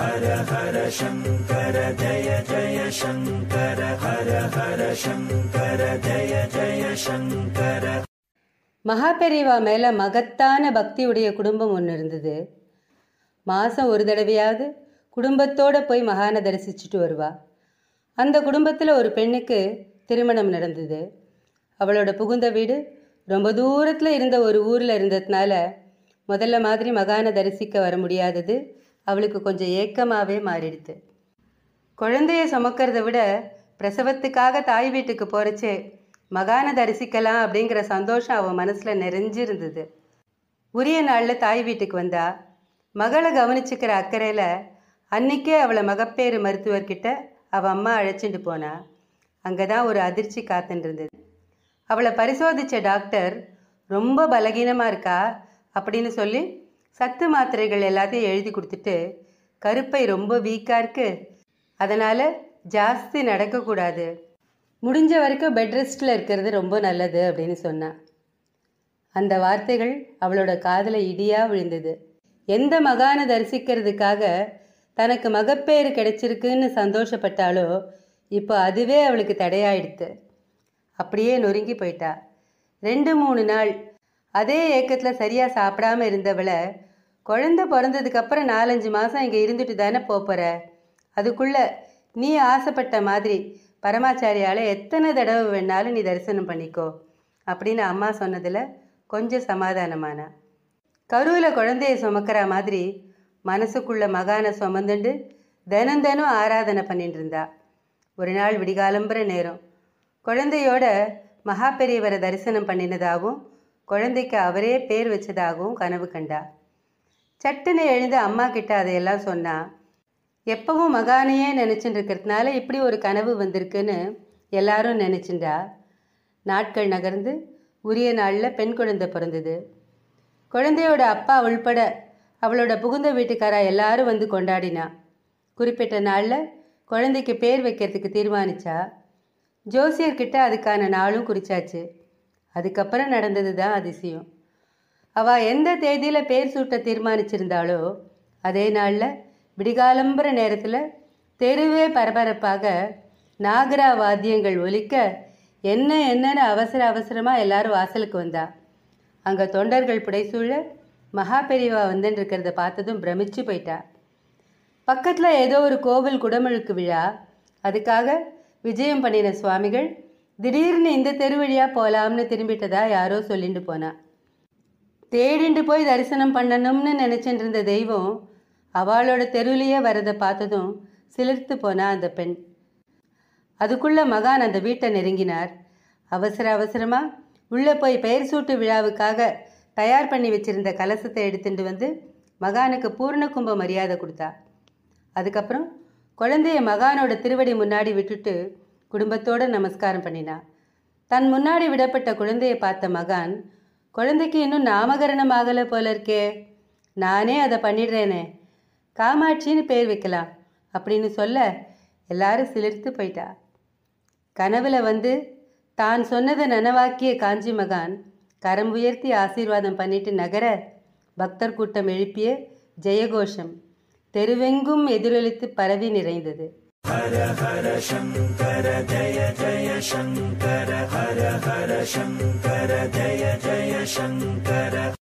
மகாபெரிவா மேல மகத்தான பக்தியுடைய குடும்பம் ஒன்று இருந்தது மாதம் ஒரு தடவையாவது குடும்பத்தோட போய் மகானை தரிசிச்சுட்டு வருவா அந்த குடும்பத்தில் ஒரு பெண்ணுக்கு திருமணம் நடந்தது அவளோட புகுந்த வீடு ரொம்ப தூரத்தில் இருந்த ஒரு ஊரில் இருந்ததுனால முதல்ல மாதிரி மகானை தரிசிக்க வர முடியாதது அவளுக்கு கொஞ்சம் ஏக்கமாகவே மாறிடுது குழந்தைய சுமக்கிறத விட பிரசவத்துக்காக தாய் வீட்டுக்கு போகிறச்சே மகானை தரிசிக்கலாம் அப்படிங்கிற சந்தோஷம் அவன் மனசில் நிறைஞ்சிருந்தது உரிய நாளில் தாய் வீட்டுக்கு வந்தா மகளை கவனிச்சுக்கிற அக்கறையில் அன்னைக்கே அவளை மகப்பேறு மருத்துவர்கிட்ட அவள் அம்மா அழைச்சிட்டு போனா அங்கே தான் ஒரு அதிர்ச்சி காத்துன்னு இருந்தது அவளை பரிசோதித்த டாக்டர் ரொம்ப பலகீனமாக இருக்கா அப்படின்னு சொல்லி சத்து மாத்திரைகள் எல்லாத்தையும் எழுதி கொடுத்துட்டு கருப்பை ரொம்ப வீக்காக இருக்கு அதனால் ஜாஸ்தி நடக்கக்கூடாது முடிஞ்ச வரைக்கும் பெட் ரெஸ்ட்டில் இருக்கிறது ரொம்ப நல்லது அப்படின்னு சொன்னான் அந்த வார்த்தைகள் அவளோட காதில் இடியாக விழுந்தது எந்த மகானை தரிசிக்கிறதுக்காக தனக்கு மகப்பேறு கிடைச்சிருக்குன்னு சந்தோஷப்பட்டாலோ இப்போ அதுவே அவளுக்கு தடையாயிடுத்து அப்படியே நொறுங்கி போயிட்டா ரெண்டு மூணு நாள் அதே ஏக்கத்தில் சரியாக சாப்பிடாம இருந்தவளை குழந்தை பிறந்ததுக்கப்புறம் நாலஞ்சு மாதம் இங்கே இருந்துட்டு தானே போகிற அதுக்குள்ளே நீ ஆசைப்பட்ட மாதிரி பரமாச்சாரியால் எத்தனை தடவை வேணாலும் நீ தரிசனம் பண்ணிக்கோ அப்படின்னு அம்மா சொன்னதில் கொஞ்சம் சமாதானமானா கருவில் குழந்தைய சுமக்கிற மாதிரி மனசுக்குள்ள மகானை சுமந்துண்டு தினம் தினம் ஆராதனை பண்ணிட்டு இருந்தா ஒரு நாள் விடிகாலம்புற நேரம் குழந்தையோட மகா பெரியவரை தரிசனம் பண்ணினதாகவும் குழந்தைக்கு அவரே பேர் வச்சதாகவும் கனவு கண்டா சட்டுன்னு எழுந்து அம்மா கிட்ட அதையெல்லாம் சொன்னா எப்பவும் மகானையே நினச்சிட்டு இருக்கிறதுனால இப்படி ஒரு கனவு வந்திருக்குன்னு எல்லாரும் நினச்சிண்டா நாட்கள் நகர்ந்து உரிய நாளில் பெண் குழந்தை பிறந்தது குழந்தையோட அப்பா உள்பட அவளோட புகுந்த வீட்டுக்காரா எல்லாரும் வந்து கொண்டாடினா குறிப்பிட்ட நாளில் குழந்தைக்கு பேர் வைக்கிறதுக்கு தீர்மானிச்சா ஜோசியர்கிட்ட அதுக்கான நாளும் குறிச்சாச்சு அதுக்கப்புறம் நடந்தது தான் அதிசயம் அவள் எந்த தேதியில் பேர் சூட்ட தீர்மானிச்சிருந்தாளோ அதே நாளில் விடிகாலம்புற நேரத்தில் தெருவே பரபரப்பாக நாகரா வாத்தியங்கள் ஒலிக்க என்ன என்னன்னு அவசர அவசரமாக எல்லாரும் வாசலுக்கு வந்தா அங்கே தொண்டர்கள் புடைசூழ மகா பெரியவா வந்துன்னு இருக்கிறத பார்த்ததும் பிரமிச்சு போயிட்டா பக்கத்தில் ஏதோ ஒரு கோவில் குடமுழுக்கு விழா அதுக்காக விஜயம் பண்ணின சுவாமிகள் திடீர்னு இந்த தெரு வழியா போகலாம்னு திரும்பிட்டதா யாரோ சொல்லிட்டு போனா தேடிண்டு போய் தரிசனம் பண்ணணும்னு நினச்சிட்டு இருந்த தெய்வம் அவளோட தெருவிலேயே வரதை பார்த்ததும் சிலிர்த்து போனா அந்த பெண் அதுக்குள்ள மகான் அந்த வீட்டை நெருங்கினார் அவசர அவசரமா உள்ளே போய் பெயர் சூட்டு விழாவுக்காக தயார் பண்ணி வச்சிருந்த கலசத்தை எடுத்துட்டு வந்து மகானுக்கு பூர்ண கும்ப மரியாதை கொடுத்தா அதுக்கப்புறம் குழந்தைய மகானோட திருவடி முன்னாடி விட்டுட்டு குடும்பத்தோட நமஸ்காரம் பண்ணினா தன் முன்னாடி விடப்பட்ட குழந்தையை பார்த்த மகான் குழந்தைக்கு இன்னும் நாமகரணம் ஆகலை போல இருக்கே நானே அதை பண்ணிடுறேனே காமாட்சின்னு பேர் வைக்கலாம் அப்படின்னு சொல்ல எல்லாரும் சிலிர்த்து போயிட்டா கனவுல வந்து தான் சொன்னதை நனவாக்கிய காஞ்சி மகான் கரம் உயர்த்தி ஆசீர்வாதம் பண்ணிட்டு நகர பக்தர் கூட்டம் எழுப்பிய ஜெயகோஷம் தெருவெங்கும் எதிரொலித்து பரவி நிறைந்தது ஹர ஹர சங்கர ஜய ஜய சங்கர ஹர ஹர சங்கர ஜய ஜய சங்கர